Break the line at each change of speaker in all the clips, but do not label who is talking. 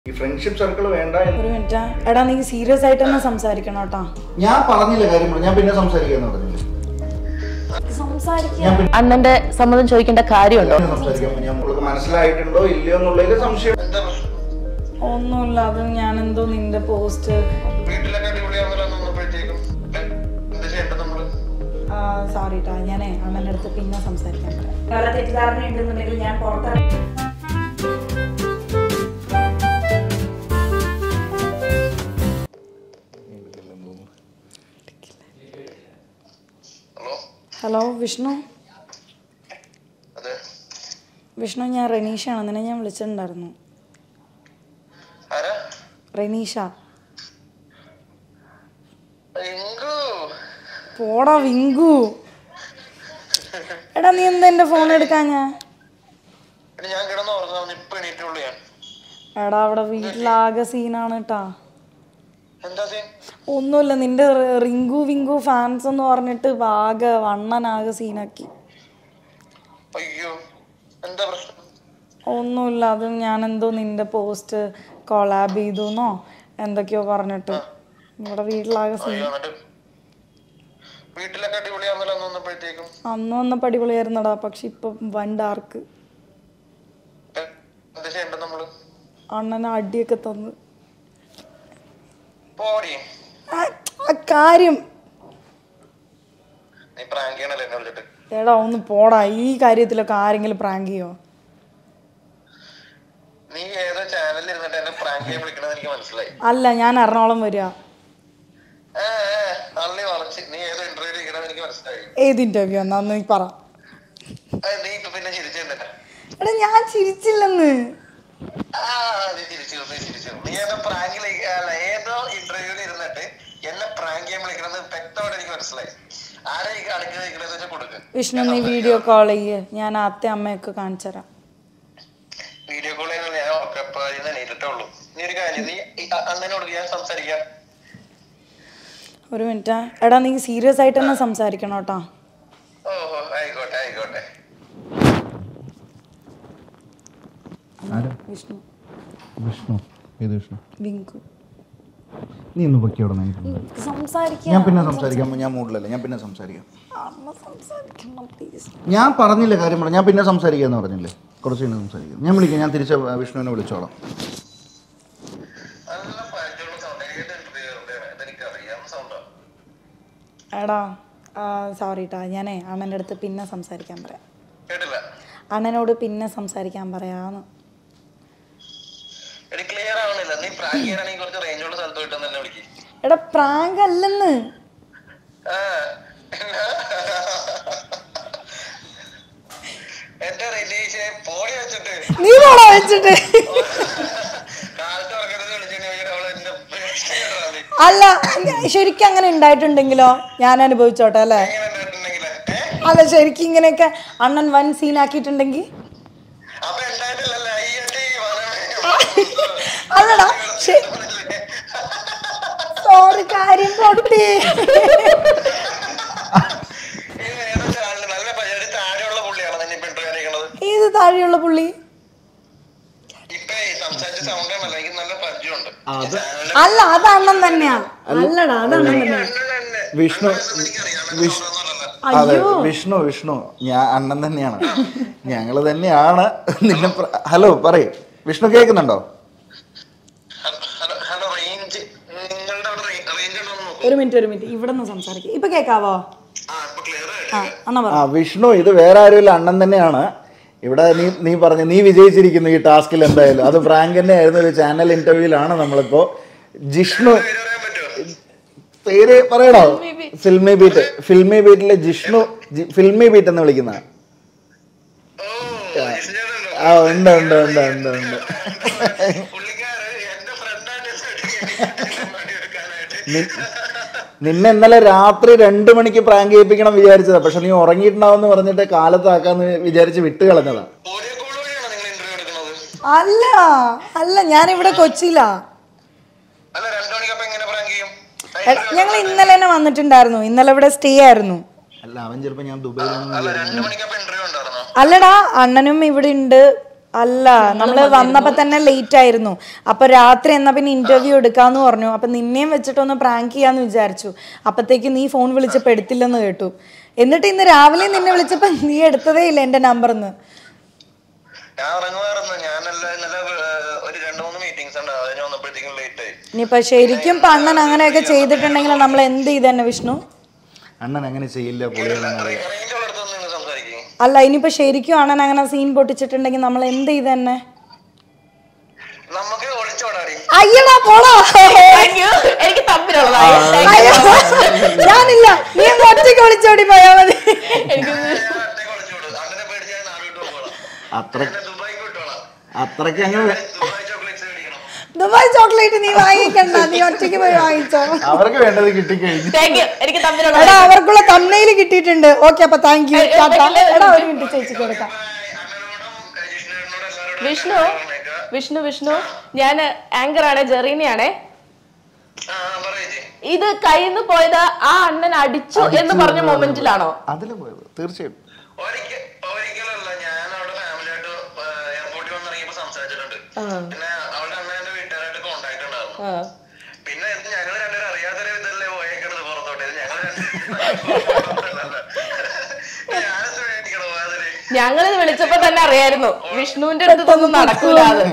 ഈ friendship circle വേണ്ട എന്ന്
ഒരു മിനിറ്റ് എടാ നീ സീരിയസ് ആയിട്ട് തന്നെ സംസാരിക്കണം കേട്ടോ
ഞാൻ പറഞ്ഞില്ല കാര്യം ഞാൻ പിന്നെ സംസാരിക്കാന്ന് പറഞ്ഞില്ല
സംസാരിക്കുക
ഞാൻ പിന്നെ
അണ്ണന്റെ സമ്മതം ചോദിക്കേണ്ട കാര്യമുണ്ടോ
സംസാരിക്കാൻ ഞാൻ നിങ്ങൾക്ക് മനസ്സിലായിട്ടുണ്ടോ ഇല്ലയോ എന്നുള്ളതിൽ സംശയം എന്താ പ്രശ്നം
ഒന്നുമില്ല അത് ഞാൻ എന്തോ നിന്റെ പോസ്റ്റ്
വീട്ടിലൊക്കെ അടിപൊളിയാണല്ലോ വന്നപ്പോഴത്തേക്കും എന്താ ചെയ്യേണ്ടത് നമ്മള്
സോറി ട്ടാ ഞാനേ അമ്മൻ്റെ അടുത്ത് പിന്നെ സംസാരിക്കാൻ പറയാം വേറെ തെറ്റിദ്ധാരണ ഉണ്ടെന്നുണ്ടെങ്കിൽ ഞാൻ പുറത്തിറങ്ങി
ഹലോ
ഹലോ വിഷ്ണു
അതെ
വിഷ്ണു ഞാൻ റെനീഷാണ് നിന്നെ ഞാൻ വിളിച്ചിട്ടുണ്ടായിരുന്നു
ആരാ
റെനീഷ
എങ്കു
പോടാ വിങ്കു എടാ നീ എന്താ എൻ്റെ ഫോൺ എടുക്കാഞ്ഞാ
ഞാൻ കിടന്ന് ഉറങ്ങാൻ ഇപ്പൊ എണീറ്റുള്ളൂ ഞാൻ
എടാ അവിടെ വീട്ടിലാകെ സീനാണ് കേട്ടാ
എന്താ സീൻ
ഒന്നുമില്ല നിന്റെ റി- റിങ്കു വിങ്കു ഫാൻസ് എന്ന് പറഞ്ഞിട്ട് ആകെ വണ്ണനാകെ സീനാക്കി
അയ്യോ എന്താ പ്രശ്നം
ഒന്നുമില്ല അത് ഞാൻ എന്തോ നിന്റെ പോസ്റ്റ് കൊളാബ് ചെയ്തുന്നോ എന്തൊക്കെയോ പറഞ്ഞിട്ട് ഇവിടെ വീട്ടിലാകെ സീൻ
അയ്യോ എന്നിട്ട് വീട്ടിലൊക്കെ അടിപൊളിയാണല്ലോ അന്ന് വന്നപ്പോഴത്തേക്കും
അന്ന് വന്നപ്പോൾ അടിപൊളിയായിരുന്നടാ പക്ഷെ ഇപ്പം വൻ ഡാർക്ക്
എ- എന്താ ചെയ്യേണ്ടത് നമ്മള്
അണ്ണനെ അടിയൊക്കെ തന്ന്
പോടി
ആ ആ കാര്യം
നീ പ്രാങ്ക് ചെയ്യണല്ലേ എന്നെ വിളിച്ചിട്ട്
എടാ ഒന്ന് പോടാ ഈ കാര്യത്തിലൊക്കെ ആരെങ്കിലും പ്രാങ്ക് ചെയ്യോ
നീ ഏതോ ചാനലിൽ ഇരുന്നിട്ട് എന്നെ പ്രാങ്ക് ചെയ്യാൻ വിളിക്കണമെന്ന് എനിക്ക് മനസ്സിലായി
അല്ല ഞാൻ എറണാകുളം വരിക
ഏ ഏ, തള്ളി വളച്ച് നീ ഏതോ ഇന്റർവ്യൂ ഇരിക്കണമെന്ന് എനിക്ക് മനസ്സിലായി
ഏത് ഇന്റർവ്യൂ എന്നാന്ന് നീ പറ
അത് നീ ഇപ്പൊ പിന്നെ ചിരിച്ചെന്നെ
എടാ ഞാൻ ചിരിച്ചില്ലെന്ന്
ആ നീ ചിരിച്ചു നീ ചിരിച്ചു നീ ഏതോ പ്രാങ്കിൽ അല്ല ഏതോ ഇന്റർവ്യൂവിൽ ഇരുന്നിട്ട് എന്നെ പ്രാങ്ക് ചെയ്യാൻ വിളിക്കണമെന്ന് വ്യക്തമായിട്ട് എനിക്ക് മനസ്സിലായി ആരെ ഈ കാണിക്കുന്നത് നിൽക്കണമെന്ന് വെച്ചാൽ കൊടുക്ക്
വിഷ്ണു നീ വീഡിയോ കോൾ ചെയ്യ് ഞാൻ അത്തെ അമ്മയൊക്കെ കാണിച്ചു തരാം
വീഡിയോ കോൾ ചെയ്യുന്നത് ഞാൻ ഒക്കെ എണീറ്റിട്ടേ ഉള്ളൂ നീ ഒരു കാര്യം നീ ഈ അ- അണ്ണനോട് ഞാൻ സംസാരിക്കാം
ഒരു മിനിറ്റ് എടാ നീ സീരിയസ് ആയിട്ട് തന്നെ സംസാരിക്കണം കേട്ടോ
ഓഹോ ആയിക്കോട്ടെ ആയിക്കോട്ടെ
വിഷ്ണു
വിഷ്ണു ഏത് വിഷ്ണു
വിങ്കു
നീ ഇന്ന് പൊക്കിയോടെ
സംസാരിക്കാം
ഞാൻ പിന്നെ സംസാരിക്കാം ഞാൻ മൂഡിലല്ല ഞാൻ പിന്നെ സംസാരിക്കാം
അമ്മ സംസാരിക്കണം പ്ലീസ്
ഞാൻ പറഞ്ഞില്ല കാര്യം പറഞ്ഞു ഞാൻ പിന്നെ സംസാരിക്കാന്ന് പറഞ്ഞില്ലേ കുറച്ച് കഴിഞ്ഞ് സംസാരിക്കാം ഞാൻ വിളിക്കാം ഞാൻ തിരിച്ച് വിഷ്ണുവിനെ വിളിച്ചോളാം
എടാ സോറി ട്ടാ ഞാനേ അണ്ണൻ്റെ അടുത്ത് പിന്നെ സംസാരിക്കാൻ പറയാം
കേട്ടില്ല
അണ്ണനോട് പിന്നെ സംസാരിക്കാൻ പറയാന്ന്
എടി ക്ലിയർ ആവണില്ല നീ പ്രാങ്ക് ചെയ്യാനാണെങ്കിൽ കുറച്ച് റേഞ്ചുള്ള സ്ഥലത്ത് പോയിട്ട് തന്നെ വിളിക്ക്
എടാ പ്രാങ്ക് അല്ലെന്ന്
ആ. എന്റെ റിലീഷെ പോടി വെച്ചിട്ട്
നീ പോടാ വെച്ചിട്ട്
കാലത്ത് ഉറക്കരുത് വിളിച്ചിട്ടുണ്ടെങ്കിൽ അവള് എന്നെ പേടിച്ചിട്ടാണ്.
അല്ല ഞ- ശരിക്കും അങ്ങനെ ഉണ്ടായിട്ടുണ്ടെങ്കിലോ ഞാൻ അനുഭവിച്ചോട്ടെ അല്ലേ
എങ്ങനെ ഉണ്ടായിട്ടുണ്ടെങ്കില്? ഏ?
അല്ല ശരിക്കും ഇങ്ങനെയൊക്കെ അണ്ണൻ വൻ സീനാക്കിയിട്ടുണ്ടെങ്കിൽ
അപ്പൊ ഉണ്ടായിട്ടില്ലല്ലോ അയ്യട്ടി വരവേ.
അല്ലടാ ശ- സോറി കാര്യം പൊട്ടി
ഇത് ഏതോ ചാനലിൽ നല്ല പരിപാടി താഴെയുള്ള പുള്ളിയാണ് നിന്നെ ഇപ്പൊ ഇന്റർവ്യൂ കാണിക്കണത്
ഏത് താഴെയുള്ള പുള്ളി
ഇപ്പൊ ഈ സംസാരിച്ച സൗണ്ട് ആണല്ലോ എനിക്ക് നല്ല പരിചയമുണ്ട് ചാനലിൽ
അല്ല അത് അണ്ണൻ തന്നെയാ അല്ലടാ അത് അണ്ണൻ തന്നെയാ
വിഷ്ണു വിഷ്ണു
അയ്യോ
അതെ വിഷ്ണു വിഷ്ണു ഞാൻ അണ്ണൻ തന്നെയാണ് ഞങ്ങള് തന്നെയാണ് നിന്നെ പ്ര- ഹലോ പറയ് വിഷ്ണു കേൾക്കുന്നുണ്ടോ ഹലോ ഹലോ റേഞ്ച് നിങ്ങളുടെ അവിടെ റേഞ്ച് ഉണ്ടോ എന്ന് നോക്കൂ
ഒരു മിനിറ്റ് ഒരു മിനിറ്റ് ഇവിടെ നിന്ന് സംസാരിക്കാം ഇപ്പൊ കേക്കാവോ
ആ ഇപ്പൊ ക്ലിയർ
ആ അണ്ണ പറ
ആ വിഷ്ണു ഇത് വേറെ ആരുമില്ല അണ്ണൻ തന്നെയാണ് ഇവിടെ നീ നീ പറഞ്ഞു നീ വിജയിച്ചിരിക്കുന്നു ഈ ടാസ്കിൽ എന്തായാലും അത് പ്രാങ്ക് തന്നെ ആയിരുന്നു ഒരു ചാനൽ ഇന്റർവ്യൂലാണ് നമ്മളിപ്പോ ജിഷ്ണു പേര് പറയണോ ഫിൽമി ബീറ്റ് ഫിൽമി ബീറ്റിലെ ജിഷ്ണു ജി- ഫിൽമി ബീറ്റ് എന്ന് വിളിക്കുന്ന ആ ഉണ്ട് ഉണ്ട് ഉണ്ട് ഉണ്ട് ഉണ്ട് നി- നിന്നെ ഇന്നലെ രാത്രി രണ്ടു മണിക്ക് പ്രാങ്ക് ചെയ്യിപ്പിക്കണം വിചാരിച്ചതാ പക്ഷെ നീ ഉറങ്ങിയിട്ടുണ്ടാവും പറഞ്ഞിട്ട് കാലത്താക്കാന്ന് വിചാരിച്ച് വിട്ട് കളഞ്ഞതാ
അല്ല അല്ല ഞാൻ ഇവിടെ കൊച്ചിയിലാ
അല്ല രണ്ടു മണിക്കപ്പോ എങ്ങനെ പ്രാങ്ക് ചെയ്യും
എടാ, ഞങ്ങൾ ഇന്നലെ തന്നെ വന്നിട്ടുണ്ടായിരുന്നു ഇന്നലെ ഇവിടെ സ്റ്റേ ആയിരുന്നു
അല്ല അവൻ ചിലപ്പോ ഞാൻ ദുബൈയിലാണ്
അല്ല രണ്ടു മണിക്കപ്പോ ഇന്റർവ്യൂ ഉണ്ടായിരുന്നോ
അല്ലടാ അണ്ണനും ഇവിടെ ഉണ്ട് അല്ല നമ്മള് വന്നപ്പോ തന്നെ ലേറ്റ് ആയിരുന്നു അപ്പൊ രാത്രി എന്നാ പിന്നെ ഇന്റർവ്യൂ എടുക്കാന്ന് പറഞ്ഞു അപ്പൊ നിന്നെയും വെച്ചിട്ടൊന്ന് പ്രാങ്ക് ചെയ്യാന്ന് വിചാരിച്ചു അപ്പത്തേക്ക് നീ ഫോൺ വിളിച്ചപ്പോ എടുത്തില്ലെന്ന് കേട്ടു എന്നിട്ട് ഇന്ന് രാവിലെ നിന്നെ വിളിച്ചപ്പോ നീ എടുത്തതേ ഇല്ല എന്റെ നമ്പർന്ന്
ഞാൻ ഉറങ്ങുമായിരുന്നു ഞാനല്ല ഇന്നലെ ഏഹ്, ഒരു രണ്ട് മൂന്ന് മീറ്റിംഗ്സ് ഉണ്ട് അതിന് വന്നപ്പോഴത്തേക്കും ലേറ്റ് ആയി
ഇനിയിപ്പൊ ശരിക്കും ഇപ്പൊ അണ്ണൻ അങ്ങനെയൊക്കെ ചെയ്തിട്ടുണ്ടെങ്കിൽ നമ്മൾ എന്ത് ചെയ്തന്നെ വിഷ്ണു
അണ്ണൻ അങ്ങനെ ചെയ്യില്ല പുള്ളികളെന്ന് അറിയാം
റേഞ്ച് ഉള്ളിടത്ത് നിന്ന് സംസാരിക്കും
അല്ല ഇനിയിപ്പോ ശരിക്കും അണ്ണൻ അങ്ങനെ സീൻ പൊട്ടിച്ചിട്ടുണ്ടെങ്കിൽ നമ്മൾ എന്ത് ചെയ്തന്നെ
നമുക്ക് ഒളിച്ചോടാടി
അയ്യടാ പോടാ
Thank you. എനിക്ക് തമ്മിലുള്ളതായി
അയ്യോ ഞാനില്ല നീ അങ്ങ് ഒറ്റയ്ക്ക് വിളിച്ചോടി പോയാ മതി
എനിക്ക്
ഞാൻ ഒറ്റയ്ക്ക് ഒളിച്ചോടും അങ്ങനെ പേടിച്ച് ഞാൻ നാട് വിട്ടു പോകണം
അത്ര
എന്നെ ദുബായിക്ക് വിട്ടോളാം
അത്രയ്ക്ക് അങ്ങ്
ദുബായ് ചോക്ലേറ്റ്സ് മേടിക്കണം
ദുബായ് ചോക്ലേറ്റ് നീ വാങ്ങിക്കണ്ട നീ ഒറ്റയ്ക്ക് പോയി വാങ്ങിച്ചോ
അവർക്ക് വേണ്ടത് കിട്ടിക്കഴിഞ്ഞു
താങ്ക് യു എനിക്ക് തമ്മിലുള്ള
എടാ അവർക്കുള്ള തമ്മനയിൽ കിട്ടിയിട്ടുണ്ട് ഓക്കെ അപ്പൊ താങ്ക് യു ടാറ്റ എടാ ഒരു മിനിറ്റ് ചേച്ചിക്ക് കൊടുക്കാം
അണ്ണനോടും ഏഹ്, ജിഷ്ണുവിനോടും എല്ലാവരോടും
വിഷ്ണു
പറഞ്ഞേക്കാം.
വിഷ്ണു വിഷ്ണു ഞാൻ ആങ്കർ ആണ് ജെറീനയാണേ
ആ പറയേച്ചി
ഇത് കയ്യിന്ന് പോയത് ആ അണ്ണൻ അടിച്ചു എന്ന് പറഞ്ഞ മൊമെന്റിലാണോ
അതില് പോയത് തീർച്ചയായും
ഒരിക്കൽ ഒരിക്കലല്ല ഞാൻ അവിടെ ഫാമിലിയായിട്ട് എയർപോർട്ടിൽ വന്നിറങ്ങിയപ്പോ സംസാരിച്ചിട്ടുണ്ട് പിന്നെ അവളുടെ അമ്മ എന്റെ വീട്ടുകാരായിട്ട് കോണ്ടാക്ട് ഉണ്ടായിരുന്നു
ആ.
പിന്നെ ഇത് ഞങ്ങൾ രണ്ടുപേരും അറിയാത്തൊരു ഇതല്ലേ പോയേക്കണത് പുറത്തോട്ട് ഇത് ഞങ്ങൾ രണ്ടുപേരും ഞാനെന്ത് വേണ്ടിക്കണോ അതില്
ഞങ്ങളിത് വിളിച്ചപ്പോ തന്നെ അറിയായിരുന്നു വിഷ്ണുവിന്റെ അടുത്ത് ഇതൊന്നും നടക്കൂല അത്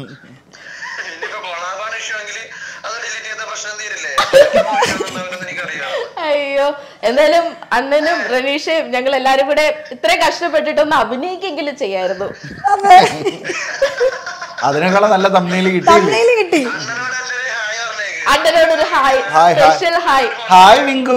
ഇനിയിപ്പോ കൊളാബാണ് ഇഷ്യൂ എങ്കിൽ അത് ഡിലീറ്റ് ചെയ്ത പ്രശ്നം തീരില്ലേ എനിക്കറിയാം
അയ്യോ എന്തായാലും അണ്ണനും റനീഷയും ഞങ്ങൾ എല്ലാരും കൂടെ ഇത്രയും കഷ്ടപ്പെട്ടിട്ടൊന്ന് അഭിനയിക്കെങ്കിലും ചെയ്യായിരുന്നു
അതെ
അതിനേക്കാളും നല്ല തമ്മിൽ കിട്ടിയില്ലേ
തമ്മനയിൽ കിട്ടി
അണ്ണനോട് എന്റെ ഹായ് പറഞ്ഞേക്ക്
അണ്ണനോടൊരു hi
hi, hi.
Special hi
hi Vinku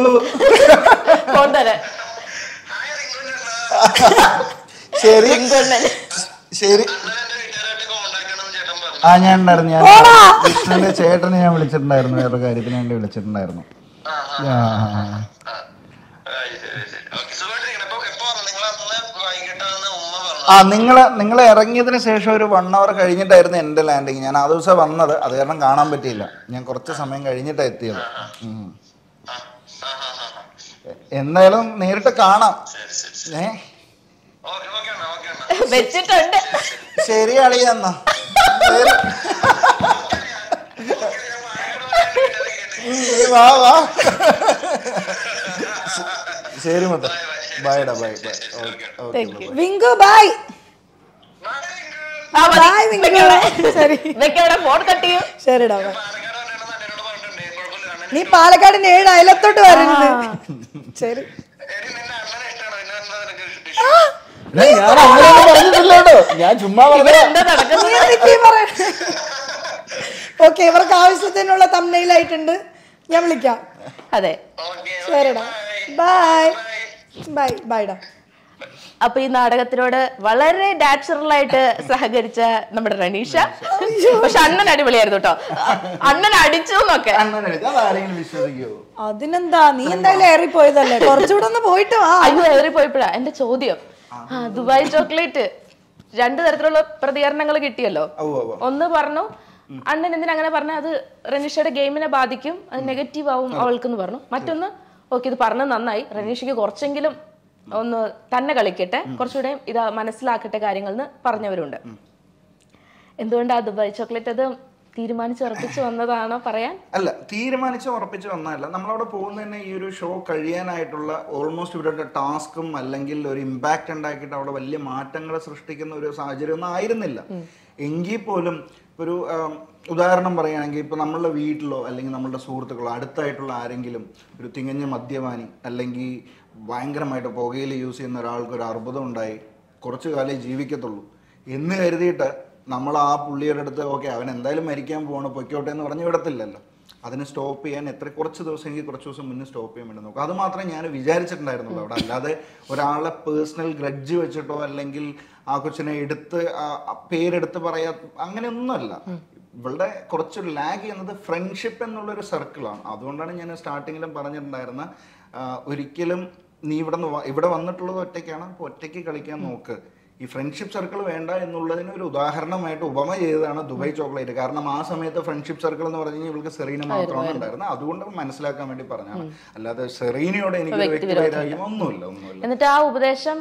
കൊണ്ടുവരാൻ
ഹായ് റിങ്കുണ്ണ
ശരി
റിങ്കുണ്ണൻ.
ശരി
അണ്ണൻ എന്റെ വീട്ടുകാരായിട്ട് കോണ്ടാക്ട് ഉണ്ടെന്ന് ചേട്ടൻ പറഞ്ഞു
ആ ഞാൻ ഉണ്ടായിരുന്നു ഞാൻ വിഷ്ണുവിന്റെ ചേട്ടനെ ഞാൻ വിളിച്ചിട്ടുണ്ടായിരുന്നു വേറെ കാര്യത്തിന് വേണ്ടി വിളിച്ചിട്ടുണ്ടായിരുന്നു
ആ
ആ,
ആ
ആ, ആ.
ആ. ആ, ശരി, ശരി. ഓക്കേ, സുഖമായിട്ടിരിക്കണേ. അപ്പൊ എപ്പോ വന്നു? നിങ്ങൾ അന്ന് വൈകിട്ടാണെന്ന് ഉമ്മ പറഞ്ഞു.
ആ നിങ്ങൾ നിങ്ങൾ ഇറങ്ങിയതിന് ശേഷം ഒരു വൺ അവർ കഴിഞ്ഞിട്ടായിരുന്നു എൻ്റെ ലാൻഡിങ് ഞാൻ ആ ദിവസം വന്നത് അത് കാരണം കാണാൻ പറ്റിയില്ല ഞാൻ കുറച്ച് സമയം കഴിഞ്ഞിട്ടാണ് എത്തിയത് ഉം.
ആ, ആ, ആ, ആ, ആ.
എന്തായാലും നേരിട്ട് കാണാം
ശരി, ശരി, ശരി.
ഏ
ഓക്കേ, ഓക്കേ അണ്ണാ, ഓക്കേ അണ്ണാ.
വെച്ചിട്ടുണ്ട്
ശരി അളിയ എന്നാ ശരി.
ഓക്കേ, ഞാൻ വായനോട് പറയാൻ വീട്ടുകാരെ കേട്ട്.
നീ വാ വാ ശരി മൊത്തം ബൈഡാ bye bye okay okay
Vinku bye
നാളെ റിങ്കു.
ആ, മതി.
ബൈ വിങ്കു
വെക്കവിടെ.
ശരി
വെക്കവിടെ ഫോൺ കട്ട് ചെയ്യൂ
ശരിടാ bye.
പാലക്കാട് വരണമെന്ന് അണ്ണനോട് പറഞ്ഞിട്ടുണ്ട്. കുഴപ്പമില്ല, അണ്ണൻ
നീ പാലക്കാടിന്റെ ഏഴ് അയലത്തോട്ട് വരുന്നത് ശരി
എടി, നിന്റെ അണ്ണനെ ഇഷ്ടാണോ? പിന്നെ എന്താ നിനക്ക് ഇഷ്ടം?
ഞാൻ അങ്ങനെയൊന്നും പറഞ്ഞിട്ടില്ല കേട്ടോ ഞാൻ ചുമ്മാ പറഞ്ഞ
എന്താ നടക്കുന്നത്
നീ എന്തൊക്കെയാ പറയണേ ഓക്കെ ഇവർക്ക് ആവശ്യത്തിനുള്ള തമ്മനയിലായിട്ടുണ്ട് ഞാൻ വിളിക്കാം
അതെ
ഓക്കേ,
ശരിടാ
bye.
Bye
Bye.
ബൈ ബൈഡാ
അപ്പൊ ഈ നാടകത്തിനോട് വളരെ നാച്ചുറൽ ആയിട്ട് സഹകരിച്ച നമ്മുടെ റനീഷ പക്ഷെ അണ്ണൻ അടിപൊളിയായിരുന്നു കേട്ടോ അണ്ണൻ അടിച്ചു എന്നൊക്കെ
അങ്ങനെ അത് ആരെങ്കിലും വിശ്വസിക്കുമോ
അതിനെന്താ നീ എന്തായാലും ഏറിപ്പോയതല്ലേ കുറച്ചുകൂടെ ഒന്ന് പോയിട്ട് വാ
അയ്യോ ഏറി പോയപ്പോഴാ എന്റെ ചോദ്യം ആ ദുബായ് ചോക്ലേറ്റ് രണ്ടു തരത്തിലുള്ള പ്രതികരണങ്ങൾ കിട്ടിയല്ലോ
ഓ ഓ
ഒന്ന് പറഞ്ഞു അണ്ണൻ എന്തിനാ അങ്ങനെ പറഞ്ഞ അത് റനീഷയുടെ ഗെയിമിനെ ബാധിക്കും അത് നെഗറ്റീവ് ആവും അവൾക്കെന്ന് പറഞ്ഞു മറ്റൊന്ന് ഓക്കെ ഇത് പറഞ്ഞത് നന്നായി റനീഷയ്ക്ക് കുറച്ചെങ്കിലും ഒന്ന് തന്നെ കളിക്കട്ടെ കുറച്ചുകൂടെ ഇത് മനസ്സിലാക്കട്ടെ കാര്യങ്ങൾ എന്ന് പറഞ്ഞവരുണ്ട് എന്തുകൊണ്ടാ ദുബായ് ചോക്ലേറ്റ് അത് തീരുമാനിച്ചുറപ്പിച്ചു വന്നതാണോ പറയാൻ
അല്ല തീരുമാനിച്ച് ഉറപ്പിച്ച് വന്നതല്ല നമ്മളവിടെ പോകുന്ന തന്നെ ഈ ഒരു ഷോ കഴിയാനായിട്ടുള്ള ഓൾമോസ്റ്റ് ഇവരുടെ ടാസ്കും അല്ലെങ്കിൽ ഒരു ഇമ്പാക്റ്റ് ഉണ്ടാക്കിയിട്ട് അവിടെ വലിയ മാറ്റങ്ങൾ സൃഷ്ടിക്കുന്ന ഒരു സാഹചര്യം ഒന്നും ആയിരുന്നില്ല എങ്കിൽ പോലും ഒരു ആം, ഉദാഹരണം പറയുകയാണെങ്കിൽ ഇപ്പോൾ നമ്മളുടെ വീട്ടിലോ അല്ലെങ്കിൽ നമ്മളുടെ സുഹൃത്തുക്കളോ അടുത്തായിട്ടുള്ള ആരെങ്കിലും ഒരു തികഞ്ഞ മദ്യപാനി അല്ലെങ്കിൽ ഭയങ്കരമായിട്ട് പുകയിൽ യൂസ് ചെയ്യുന്ന ഒരാൾക്ക് ഒരു അർബുദം ഉണ്ടായി കുറച്ചു കാലേ ജീവിക്കത്തുള്ളൂ എന്ന് കരുതിയിട്ട് നമ്മൾ ആ പുള്ളിയുടെ അടുത്ത് ഓക്കെ അവൻ എന്തായാലും മരിക്കാൻ പോവാണ് പൊയ്ക്കോട്ടെ എന്ന് പറഞ്ഞ് വിടത്തില്ലല്ലോ അതിന് സ്റ്റോപ്പ് ചെയ്യാൻ എത്ര കുറച്ച് ദിവസം എങ്കിൽ കുറച്ച് ദിവസം മുന്നേ സ്റ്റോപ്പ് ചെയ്യാൻ വേണ്ടി നോക്കും അത് മാത്രമേ ഞാൻ വിചാരിച്ചിട്ടുണ്ടായിരുന്നുള്ളൂ അവിടെ അല്ലാതെ ഒരാളെ പേഴ്സണൽ ഗ്രഡ്ജ് വെച്ചിട്ടോ അല്ലെങ്കിൽ ആ കൊച്ചിനെ എടുത്ത് ആ- ആ പേരെടുത്ത് പറയാ അങ്ങനെയൊന്നുമല്ല ഇവളുടെ കുറച്ച് ലാഗ് ചെയ്യുന്നത് ഫ്രണ്ട്ഷിപ്പ് എന്നുള്ളൊരു സർക്കിളാണ് അതുകൊണ്ടാണ് ഞാൻ സ്റ്റാർട്ടിങ്ങിലും പറഞ്ഞിട്ടുണ്ടായിരുന്ന ആ, ഒരിക്കലും നീ ഇവിടെ നിന്ന് ഇവിടെ വന്നിട്ടുള്ളത് ഒറ്റയ്ക്കാണ് അപ്പോൾ ഒറ്റയ്ക്ക് കളിക്കാൻ നോക്ക് ഈ ഫ്രണ്ട്ഷിപ്പ് സർക്കിൾ വേണ്ട എന്നുള്ളതിന് ഒരു ഉദാഹരണമായിട്ട് ഉപമ ചെയ്തതാണ് ദുബായ് ചോക്ലേറ്റ് കാരണം ആ സമയത്ത് ഫ്രണ്ട്ഷിപ്പ് സർക്കിൾ എന്ന് പറഞ്ഞു കഴിഞ്ഞാൽ ഇവൾക്ക് സെറീന മാത്രമാണ് ഉണ്ടായിരുന്നത് അതുകൊണ്ട് മനസ്സിലാക്കാൻ വേണ്ടി പറഞ്ഞാണ് അല്ലാതെ സെറീനയോട് എനിക്ക് വ്യക്തിവൈരാഗ്യം ഒന്നുമില്ല ഒന്നുമില്ല
എന്നിട്ട് ആ ഉപദേശം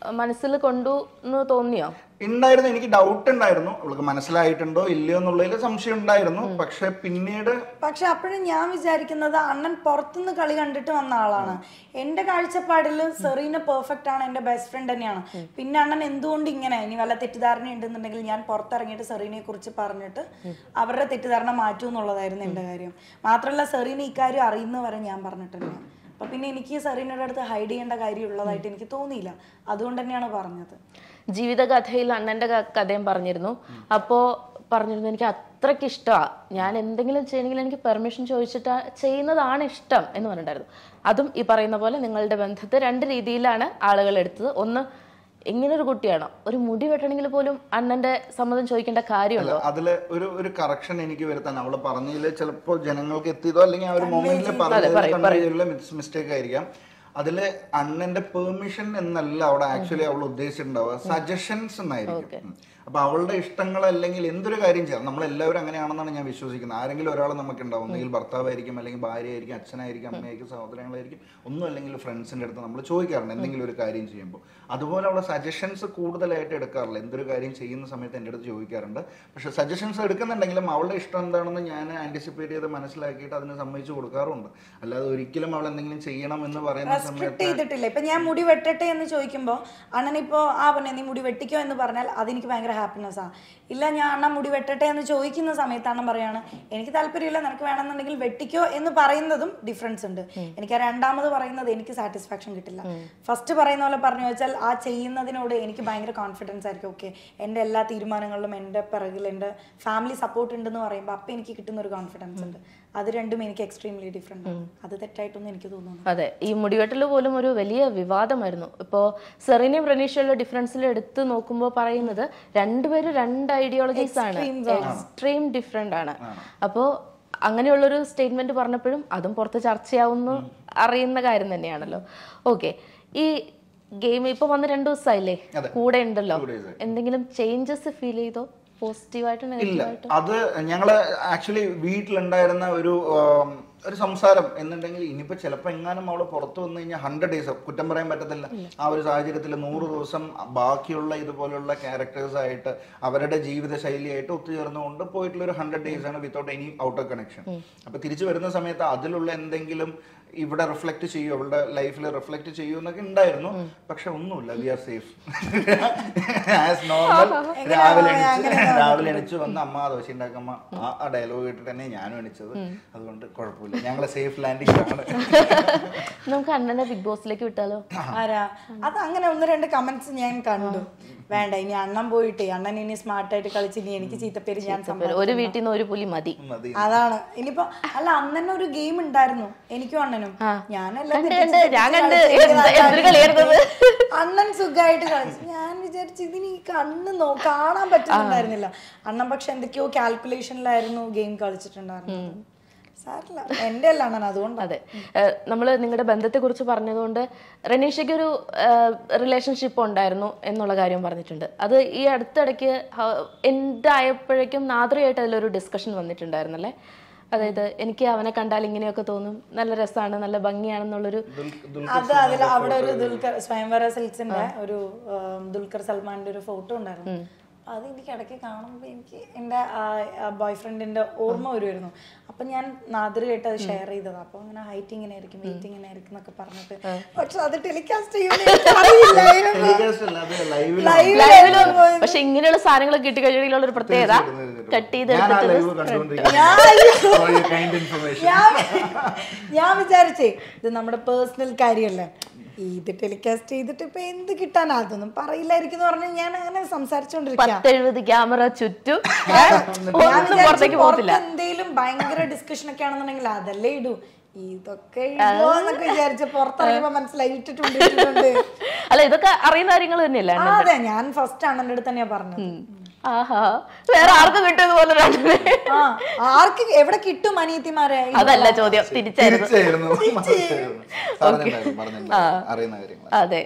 മനസ്സിൽ കൊണ്ടു എന്ന് തോന്നിയോ
ഉണ്ടായിരുന്നു എനിക്ക് ഡൗട്ട് ഉണ്ടായിരുന്നു അവൾക്ക് മനസ്സിലായിട്ടുണ്ടോ ഇല്ലയോ എന്നുള്ളതിൽ സംശയം ഉണ്ടായിരുന്നു പക്ഷെ പിന്നീട്
പക്ഷെ അപ്പോഴും ഞാൻ വിചാരിക്കുന്നത് അണ്ണൻ പുറത്തുനിന്ന് കളി കണ്ടിട്ട് വന്ന ആളാണ് എന്റെ കാഴ്ചപ്പാടിൽ സെറീന പെർഫെക്റ്റ് ആണ് എന്റെ ബെസ്റ്റ് ഫ്രണ്ട് തന്നെയാണ് പിന്നെ അണ്ണൻ എന്തുകൊണ്ട് ഇങ്ങനെ ഇനി വല്ല തെറ്റിദ്ധാരണ ഉണ്ടെന്നുണ്ടെങ്കിൽ ഞാൻ പുറത്തിറങ്ങിയിട്ട് സെറീനയെ കുറിച്ച് പറഞ്ഞിട്ട് അവരുടെ തെറ്റിദ്ധാരണ മാറ്റൂ എന്നുള്ളതായിരുന്നു എന്റെ കാര്യം മാത്രമല്ല സെറീന ഇക്കാര്യം അറിയുന്നവരെ ഞാൻ പറഞ്ഞിട്ടില്ല അപ്പൊ പിന്നെ എനിക്ക് സെറീനയുടെ അടുത്ത് ഹൈഡ് ചെയ്യേണ്ട കാര്യം ഉള്ളതായിട്ട് എനിക്ക് തോന്നിയില്ല അതുകൊണ്ട് തന്നെയാണ് പറഞ്ഞത്
ജീവിതകഥയിൽ അണ്ണന്റെ ക- കഥയും പറഞ്ഞിരുന്നു അപ്പോ പറഞ്ഞിരുന്നു എനിക്ക് അത്രയ്ക്ക് ഇഷ്ടമാണ് ഞാൻ എന്തെങ്കിലും ചെയ്യണമെങ്കിൽ എനിക്ക് പെർമിഷൻ ചോദിച്ചിട്ട് ചെയ്യുന്നതാണ് ഇഷ്ടം എന്ന് പറഞ്ഞിട്ടുണ്ടായിരുന്നു അതും ഈ പറയുന്ന പോലെ നിങ്ങളുടെ ബന്ധത്തെ രണ്ട് രീതിയിലാണ് ആളുകൾ എടുത്തത് ഒന്ന് ഇങ്ങനെ ഒരു കുട്ടിയാണോ ഒരു മുടി വെട്ടണമെങ്കിൽ പോലും അണ്ണന്റെ സമ്മതം ചോദിക്കേണ്ട കാര്യമുണ്ടോ
അതില് ഒരു ഒരു കറക്ഷൻ എനിക്ക് വരുത്താൻ അവള് പറഞ്ഞതിൽ ചിലപ്പോ ജനങ്ങൾക്ക് എത്തിയതോ അല്ലെങ്കിൽ ആ ഒരു മൊമെന്റിൽ പറഞ്ഞതിലുള്ള മിസ്റ്റേക്ക് ആയിരിക്കാം അതില് അണ്ണന്റെ പെർമിഷൻ എന്നല്ല അവിടെ ആക്ച്വലി അവൾ ഉദ്ദേശിച്ചിട്ടുണ്ടാവുക സജഷൻസ് എന്നായിരിക്കും ഉം. അപ്പൊ അവളുടെ ഇഷ്ടങ്ങൾ അല്ലെങ്കിൽ എന്തൊരു കാര്യം ചെയ്യാം നമ്മൾ എല്ലാവരും അങ്ങനെയാണെന്നാണ് ഞാൻ വിശ്വസിക്കുന്നത് ആരെങ്കിലും ഒരാൾ നമുക്ക് ഉണ്ടാവും ഒന്നുകിൽ ഭർത്താവായിരിക്കും അല്ലെങ്കിൽ ഭാര്യയായിരിക്കും അച്ഛനായിരിക്കും അമ്മയായിരിക്കും സഹോദരങ്ങളായിരിക്കും ഒന്നും അല്ലെങ്കിൽ ഫ്രണ്ട്സിന്റെ അടുത്ത് നമ്മൾ ചോദിക്കാറുണ്ട് എന്തെങ്കിലും ഒരു കാര്യം ചെയ്യുമ്പോൾ അതുപോലെ അവളെ സജഷൻസ് കൂടുതലായിട്ട് എടുക്കാറില്ല എന്തൊരു കാര്യം ചെയ്യുന്ന സമയത്ത് എൻ്റെ അടുത്ത് ചോദിക്കാറുണ്ട് പക്ഷെ സജഷൻസ് എടുക്കുന്നുണ്ടെങ്കിലും അവളുടെ ഇഷ്ടം എന്താണെന്ന് ഞാൻ ആന്റിസിപ്പേറ്റ് ചെയ്ത് മനസ്സിലാക്കിയിട്ട് അതിന് സമ്മതിച്ചു കൊടുക്കാറുണ്ട് അല്ലാതെ ഒരിക്കലും അവൾ എന്തെങ്കിലും ചെയ്യണം എന്ന് പറയുന്ന
റെസ്ട്രിക്ട്
സമയത്ത്
ചെയ്തിട്ടില്ല ഇപ്പൊ ഞാൻ മുടി വെട്ടട്ടെ എന്ന് ചോദിക്കുമ്പോൾ അണ്ണൻ ഇപ്പോ ആ പിന്നെ നീ മുടി വെട്ടിക്കോ എന്ന് പറഞ്ഞാൽ അതെനിക്ക് ഭയങ്കര ഹാപ്പിനെസ് ആ ഇല്ല ഞാൻ അണ്ണൻ മുടി വെട്ടട്ടെ എന്ന് ചോദിക്കുന്ന സമയത്ത് അണ്ണൻ പറയാണ് എനിക്ക് താല്പര്യമില്ല നിനക്ക് വേണമെന്നുണ്ടെങ്കിൽ വെട്ടിക്കോ എന്ന് പറയുന്നതും ഡിഫറൻസ് ഉണ്ട് എനിക്ക് ആ രണ്ടാമത് പറയുന്നത് എനിക്ക് സാറ്റിസ്ഫാക്ഷൻ കിട്ടില്ല ഫസ്റ്റ് പറയുന്ന പോലെ പറഞ്ഞു വെച്ചാൽ ആ ചെയ്യുന്നതിനോട് എനിക്ക് ഭയങ്കര കോൺഫിഡൻസ് ആയിരിക്കും ഓക്കെ എൻ്റെ എല്ലാ തീരുമാനങ്ങളിലും എൻ്റെ പിറകിൽ എൻ്റെ ഫാമിലി സപ്പോർട്ട് ഉണ്ടെന്ന് പറയുമ്പോൾ അപ്പം എനിക്ക് കിട്ടുന്ന ഒരു കോൺഫിഡൻസ് ഉണ്ട് അത് രണ്ടും എനിക്ക് എക്സ്ട്രീംലി ഡിഫറെൻ്റ് ആണ് അത് തെറ്റായിട്ടൊന്നും എനിക്ക് തോന്നുന്നു
അതെ ഈ മുടിവെട്ടൽ പോലും ഒരു വലിയ വിവാദമായിരുന്നു ഇപ്പോൾ സെറീനയും റനീഷയുടെ ഡിഫറൻസിൽ എടുത്ത് നോക്കുമ്പോൾ പറയുന്നത് രണ്ടുപേരും രണ്ട് ഐഡിയോളജീസ് ആണ് എക്സ്ട്രീം ഡിഫറെന്റ് ആണ് അപ്പോൾ അങ്ങനെയുള്ളൊരു സ്റ്റേറ്റ്മെന്റ് പറഞ്ഞപ്പോഴും അതും പുറത്ത് ചർച്ചയാവുന്നു അറിയുന്ന കാര്യം തന്നെയാണല്ലോ ഓക്കെ ഈ ഗെയിം ഇപ്പൊ വന്ന് രണ്ടു ദിവസമായില്ലേ കൂടെ ഉണ്ടല്ലോ എന്തെങ്കിലും ചേഞ്ചസ് ഫീൽ ചെയ്തോ പോസിറ്റീവായിട്ട്
ഇല്ല
നെഗറ്റീവായിട്ട്
അത് ഞങ്ങള് ആക്ച്വലി വീട്ടിലുണ്ടായിരുന്ന ഒരു ആം, ഒരു സംസാരം എന്നുണ്ടെങ്കിൽ ഇനിയിപ്പോ ചിലപ്പോ എങ്ങാനും അവള് പുറത്തു വന്നു കഴിഞ്ഞാൽ ഹൺഡ്രഡ് ഡേയ്സ് കുറ്റം പറയാൻ പറ്റത്തില്ല ആ ഒരു സാഹചര്യത്തിൽ നൂറ് ദിവസം ബാക്കിയുള്ള ഇതുപോലുള്ള ക്യാരക്ടേഴ്സ് ആയിട്ട് അവരുടെ ജീവിത ശൈലിയായിട്ട് ഒത്തുചേർന്നുകൊണ്ട് പോയിട്ടുള്ള ഒരു ഹൺഡ്രഡ് ഡേയ്സ് ആണ് വിത്തൗട്ട് എനി ഔട്ടർ കണക്ഷൻ അപ്പൊ തിരിച്ചു വരുന്ന സമയത്ത് അതിലുള്ള എന്തെങ്കിലും ഇവിടെ റിഫ്ലക്ട് ചെയ്യൂ അവളുടെ ലൈഫിൽ റിഫ്ലക്ട് ചെയ്യൂ എന്നൊക്കെ ഉണ്ടായിരുന്നു പക്ഷെ ഒന്നുമില്ല we are safe as normal രാവിലെ എണീച്ച് രാവിലെ എണീച്ച് വന്ന് അമ്മ ദോശ ഉണ്ടാക്കമ്മ ആ ആ ഡയലോഗ് കേട്ടിട്ട് തന്നെ ഞാനും എണീച്ചത് അതുകൊണ്ട് കുഴപ്പമില്ല ഞങ്ങളെ സേഫ് ലാൻഡിംഗ് ആണ്
നമുക്ക് അണ്ണനെ ബിഗ് ബോസിലേക്ക് വിട്ടാലോ
ആരാ അത് അങ്ങനെ ഒന്ന് രണ്ട് കമന്റ്സ് ഞാൻ കണ്ടു വേണ്ട ഇനി അണ്ണൻ പോയിട്ട് അണ്ണൻ ഇനി സ്മാർട്ടായിട്ട് കളിച്ച് ഇനി എനിക്ക് ചീത്തപ്പേര് ഞാൻ സമ്പാദിക്കും.
ഒരു വീട്ടിൽ നിന്ന് ഒരു പുലി മതി
മതി
അതാണ് ഇനിയിപ്പോ അല്ല അന്ന് തന്നെ ഒരു ഗെയിം ഉണ്ടായിരുന്നു എനിക്കും അണ്ണനും ഞാനെല്ലാം
കണ്ട്,
തെറ്റിച്ച്
കണ്ട്. ഞാൻ
തെറ്റിച്ച്
കണ്ട്.
കളിച്ച്
എന്ത്-
ഇതാക്കി.
എന്തൊരു കളിയായിരുന്നത്?
അണ്ണൻ സുഖമായിട്ട് കളിച്ചു ഞാൻ വിചാരിച്ചു ഇതിന് ഈ കണ്ണ് നോ കാണാൻ പറ്റുന്നുണ്ടായിരുന്നില്ല അണ്ണൻ പക്ഷെ എന്തൊക്കെയോ കാൽക്കുലേഷനിലായിരുന്നു ഗെയിം കളിച്ചിട്ടുണ്ടായിരുന്നത് സാരില്ല എന്റെ അല്ല അണ്ണൻ അതുകൊണ്ട്
അതെ നമ്മൾ നിങ്ങളുടെ ബന്ധത്തെക്കുറിച്ച് പറഞ്ഞതുകൊണ്ട് റനീഷയ്ക്ക് ഒരു റിലേഷൻഷിപ്പ് ഉണ്ടായിരുന്നു എന്നുള്ള കാര്യം പറഞ്ഞിട്ടുണ്ട് അത് ഈ അടുത്തിടയ്ക്ക് എന്തായപ്പോഴേക്കും നാദ്രയായിട്ട് അതിലൊരു ഡിസ്കഷൻ വന്നിട്ടുണ്ടായിരുന്നല്ലേ അതായത് എനിക്ക് അവനെ കണ്ടാൽ ഇങ്ങനെയൊക്കെ തോന്നും നല്ല രസമാണ് നല്ല ഭംഗിയാണെന്നുള്ളൊരു
അത് അതിൽ അവിടെ ഒരു ദുൽഖർ സ്വയംവര സിൽക്സിന്റെ ഒരു ഉം, ദുൽഖർ സൽമാന്റെ ഒരു ഫോട്ടോ ഉണ്ടായിരുന്നു അത് എനിക്ക് ഇടയ്ക്ക് കാണുമ്പോൾ എനിക്ക് എൻ്റെ ബോയ് ഫ്രണ്ടിന്റെ ഓർമ്മ വരുമായിരുന്നു അപ്പൊ ഞാൻ നാദിരയായിട്ട് അത് ഷെയർ ചെയ്തത് അപ്പൊ അങ്ങനെ ഹൈറ്റ് ഇങ്ങനെ ആയിരിക്കും വെയിറ്റ് ഇങ്ങനെ ആയിരിക്കും എന്നൊക്കെ പറഞ്ഞിട്ട് പക്ഷെ അത് ടെലികാസ്റ്റ്
Telecast അല്ല, അത് live ലാണ്.
ലൈവില് പക്ഷെ ഇങ്ങനെയുള്ള സാധനങ്ങൾ കിട്ടിക്കഴിഞ്ഞാലുള്ള ഒരു പ്രത്യേകത കട്ട് ചെയ്ത്
ഞാൻ ആ
എടുത്തിട്ട്
ലൈവ് കണ്ടുകൊണ്ടിരിക്കുന്നത് For your kind information.
ഞാൻ ഞാൻ വിചാരിച്ചേ ഇത് നമ്മുടെ പേഴ്സണൽ കാര്യമല്ലേ ഇത് ടെലികാസ്റ്റ് ചെയ്തിട്ട് ഇപ്പൊ എന്ത് കിട്ടാനാ അതൊന്നും പറയില്ലായിരിക്കും എന്ന് പറഞ്ഞ് ഞാൻ അങ്ങനെ സംസാരിച്ചോണ്ടിരിക്കാം
പത്തെഴുപത് ക്യാമറ ചുറ്റും ഒന്നും പുറത്തേക്ക് പോകത്തില്ല
എന്തെങ്കിലും ഭയങ്കര ഡിസ്കഷൻ ഒക്കെ ആണെന്നുണ്ടെങ്കിൽ അതല്ലേ ഇടൂ ഇതൊക്കെ ഇടുവോ എന്നൊക്കെ വിചാരിച്ച പുറത്തിറങ്ങിയപ്പോ മനസ്സിലായി ഇട്ടിട്ടുണ്ട് ഇട്ടിട്ടുണ്ട്
അല്ല ഇതൊക്കെ അറിയുന്ന കാര്യങ്ങൾ തന്നെയല്ലേ
ആ, അതെ ഞാൻ ഫസ്റ്റ് അണ്ണന്റെ അടുത്ത് തന്നെയാ പറഞ്ഞത്
ആഹാ വേറെ ആർക്കും കിട്ടുന്നത് പോലെ രണ്ടുപേരെ
ആ ആർക്ക് എവിടെ കിട്ടും അനിയത്തിമാരെ
അതല്ല ചോദ്യം തിരിച്ചായിരുന്നു
തിരിച്ചായിരുന്നു. മനസ്സിലായിരുന്നു. പറഞ്ഞിട്ടുണ്ടായിരുന്നു, പറഞ്ഞിട്ടുണ്ടായിരുന്നു. അറിയുന്ന കാര്യങ്ങൾ
അതെ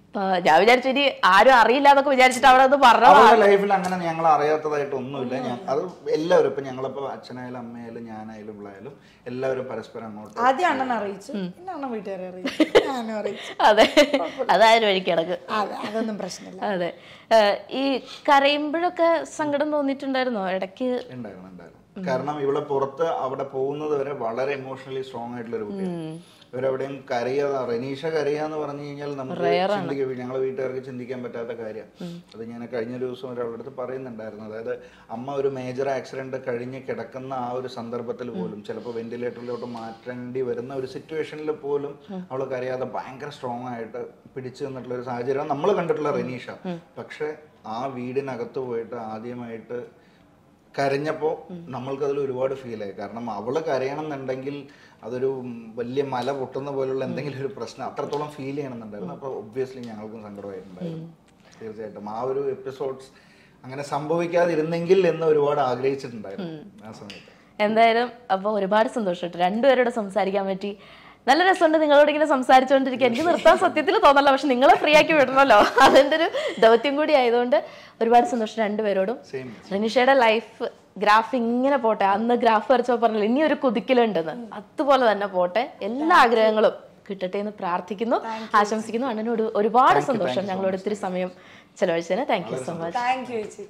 അപ്പൊ ഞാൻ വിചാരിച്ചു ഇനി ആരും അറിയില്ല എന്നൊക്കെ വിചാരിച്ചിട്ട് അവിടെ അത് പറഞ്ഞതാ
അവരുടെ ലൈഫിൽ അങ്ങനെ ഞങ്ങൾ അറിയാത്തതായിട്ട് ഒന്നുമില്ല ഞാൻ അത് എല്ലാവരും ഇപ്പൊ ഞങ്ങളിപ്പോ അച്ഛനായാലും അമ്മയായാലും ഞാനായാലും ഇവളായാലും എല്ലാവരും പരസ്പരം അങ്ങോട്ട്
ആദ്യം അണ്ണൻ അറിയിച്ചു പിന്നെ അണ്ണൻ വീട്ടുകാരെ അറിയിച്ചു ഞാനും അറിയിച്ചു
അതെ അതായത് വഴിക്ക് കിടക്ക്
അതെ അതൊന്നും പ്രശ്നമില്ല
അതെ ഏഹ് ഈ കരയുമ്പോഴൊക്കെ സങ്കടം തോന്നിയിട്ടുണ്ടായിരുന്നോ ഇടയ്ക്ക്
ഉണ്ടായിരുന്നു ഉണ്ടായിരുന്നു കാരണം ഇവിടെ പുറത്ത് അവിടെ പോകുന്നത് വരെ വളരെ ഇമോഷണലി സ്ട്രോങ് ആയിട്ടുള്ള ഒരു കുട്ടിയാണ് ഇവരെവിടെയും കരയാ റെനീഷ കരയാന്ന് പറഞ്ഞു കഴിഞ്ഞാൽ നമുക്ക് ചിന്തിക്കുക ഞങ്ങളെ വീട്ടുകാർക്ക് ചിന്തിക്കാൻ പറ്റാത്ത കാര്യമാണ് അത് ഞാൻ കഴിഞ്ഞ ദിവസം ഒരാളുടെ അടുത്ത് പറയുന്നുണ്ടായിരുന്നു അതായത് അമ്മ ഒരു മേജർ ആക്സിഡന്റ് കഴിഞ്ഞ് കിടക്കുന്ന ആ ഒരു സന്ദർഭത്തിൽ പോലും ചിലപ്പോൾ വെന്റിലേറ്ററിലോട്ട് മാറ്റേണ്ടി വരുന്ന ഒരു സിറ്റുവേഷനിൽ പോലും അവൾ കരയാതെ ഭയങ്കര സ്ട്രോങ് ആയിട്ട് പിടിച്ചു നിന്നിട്ടുള്ള ഒരു സാഹചര്യം നമ്മൾ കണ്ടിട്ടുള്ള റെനീഷ പക്ഷെ ആ വീടിനകത്ത് പോയിട്ട് ആദ്യമായിട്ട് കരഞ്ഞപ്പോൾ നമ്മൾക്ക് അതിൽ ഒരുപാട് ഫീൽ ആയി കാരണം അവള് കരയണം എന്നുണ്ടെങ്കിൽ അതൊരു വലിയ മല പൊട്ടുന്ന പോലുള്ള എന്തെങ്കിലും ഒരു പ്രശ്നം അത്രത്തോളം ഫീൽ ചെയ്യണമെന്നുണ്ടായിരുന്നു അപ്പോൾ ഒബ്വിയസ്ലി ഞങ്ങൾക്കും സങ്കടമായിട്ടുണ്ടായിരുന്നു തീർച്ചയായിട്ടും ആ ഒരു എപ്പിസോഡ്സ് അങ്ങനെ സംഭവിക്കാതിരുന്നെങ്കിൽ എന്ന് ഒരുപാട് ആഗ്രഹിച്ചിട്ടുണ്ടായിരുന്നു ആ സമയത്ത്
എന്തായാലും അപ്പൊ ഒരുപാട് സന്തോഷപ്പെട്ടു രണ്ടുപേരോട് സംസാരിക്കാൻ പറ്റി നല്ല രസമുണ്ട് നിങ്ങളോട് ഇങ്ങനെ സംസാരിച്ചുകൊണ്ടിരിക്കുക എനിക്ക് നിർത്താൻ സത്യത്തിൽ തോന്നല്ല പക്ഷെ നിങ്ങളെ ഫ്രീ ആക്കി വിടണമല്ലോ അതിന്റെ ഒരു ദൗത്യം കൂടി ആയതുകൊണ്ട് ഒരുപാട് സന്തോഷം രണ്ടുപേരോടും
സെയിം
റനിഷയുടെ ലൈഫ് ഗ്രാഫ് ഇങ്ങനെ പോട്ടെ അന്ന് ഗ്രാഫ് വരച്ചപ്പോൾ പറഞ്ഞില്ല ഇനി ഒരു കുതിക്കലുണ്ടെന്ന് അതുപോലെ തന്നെ പോട്ടെ എല്ലാ ആഗ്രഹങ്ങളും കിട്ടട്ടെ എന്ന് പ്രാർത്ഥിക്കുന്നു ആശംസിക്കുന്നു അണ്ണനോട് ഒരുപാട് സന്തോഷം ഞങ്ങളോട് ഇത്തിരി സമയം ചെലവഴിച്ചതിന് thank you so much
thank you ചേച്ചി